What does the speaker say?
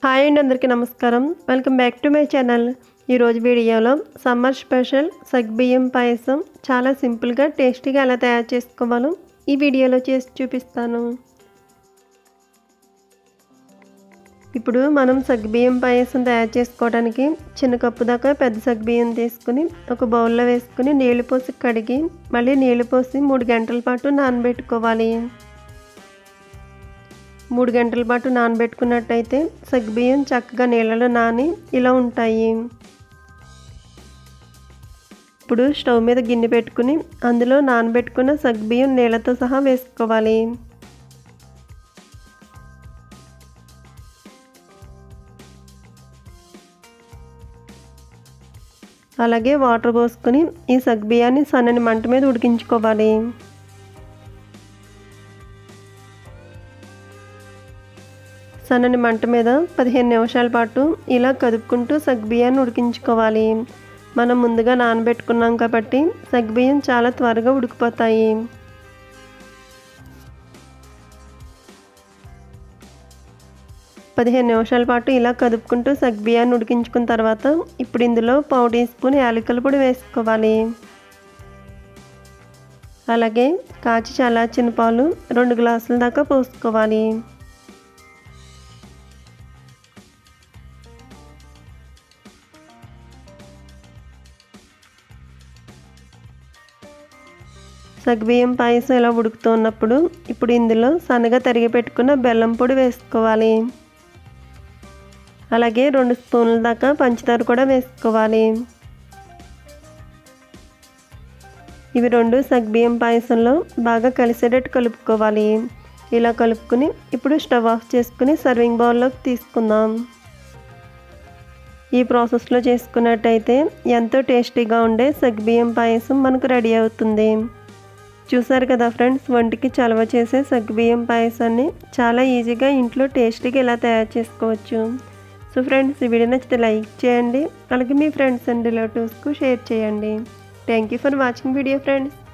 hi అండి అందరికీ నమస్కారం welcome back to my channel ఈరోజు వీడియోలో సమ్మర్ స్పెషల్ సగ్బియ్యం పాయసం చాలా సింపుల్గా టేస్టీగా ఎలా తయారు చేసుకోవాలో ఈ వీడియోలో చేసి చూపిస్తాను ఇప్పుడు మనం సగ్బియ్యం పాయసం తయారు చేసుకోవడానికి చిన్న కప్పు దాకా పెద్ద సగ్బియ్యం తీసుకుని ఒక బౌల్లో వేసుకుని నీళ్లు పోసి కడిగి మళ్ళీ నీళ్లు పోసి మూడు గంటల పాటు నానబెట్టుకోవాలి మూడు గంటల పాటు నానబెట్టుకున్నట్టయితే సగ్బియ్యం చక్కగా నీళ్ళలో నాని ఇలా ఉంటాయి ఇప్పుడు స్టవ్ మీద గిన్నె పెట్టుకుని అందులో నానబెట్టుకున్న సగ్బియ్యం నీళ్ళతో సహా వేసుకోవాలి అలాగే వాటర్ పోసుకొని ఈ సగ్బియ్యాన్ని సన్నని మంట మీద ఉడికించుకోవాలి సన్నని మంట మీద పదిహేను నిమిషాల పాటు ఇలా కదుపుకుంటూ సగ్బియ్యాన్ని ఉడికించుకోవాలి మనం ముందుగా నానబెట్టుకున్నాం కాబట్టి సగ్బియ్యం చాలా త్వరగా ఉడికిపోతాయి పదిహేను నిమిషాల పాటు ఇలా కదుపుకుంటూ సగ్బియ్యాన్ని ఉడికించుకున్న తర్వాత ఇప్పుడు ఇందులో పావు టీ స్పూన్ యాలకుల పొడి వేసుకోవాలి అలాగే కాచి చల్లార్చిన పాలు రెండు గ్లాసుల దాకా పోసుకోవాలి సగ్బియ్యం పాయసం ఇలా ఉడుకుతున్నప్పుడు ఇప్పుడు ఇందులో సన్నగా తరిగి పెట్టుకున్న బెల్లం పొడి వేసుకోవాలి అలాగే రెండు స్పూన్ల దాకా పంచదార కూడా వేసుకోవాలి ఇవి రెండు సగ్బియ్యం పాయసంలో బాగా కలిసేటట్టు కలుపుకోవాలి ఇలా కలుపుకుని ఇప్పుడు స్టవ్ ఆఫ్ చేసుకుని సర్వింగ్ బౌల్లోకి తీసుకుందాం ఈ ప్రాసెస్లో చేసుకున్నట్టయితే ఎంతో టేస్టీగా ఉండే సగ్బియ్యం పాయసం మనకు రెడీ అవుతుంది చూసారు కదా ఫ్రెండ్స్ వంటికి చలవ చేసే సగ్గుబియ్యం పాయసాన్ని చాలా ఈజీగా ఇంట్లో టేస్టీగా ఇలా తయారు చేసుకోవచ్చు సో ఫ్రెండ్స్ ఈ వీడియో నచ్చితే లైక్ చేయండి అలాగే మీ ఫ్రెండ్స్ అండ్ రిలేటివ్స్కు షేర్ చేయండి thank you for watching video friends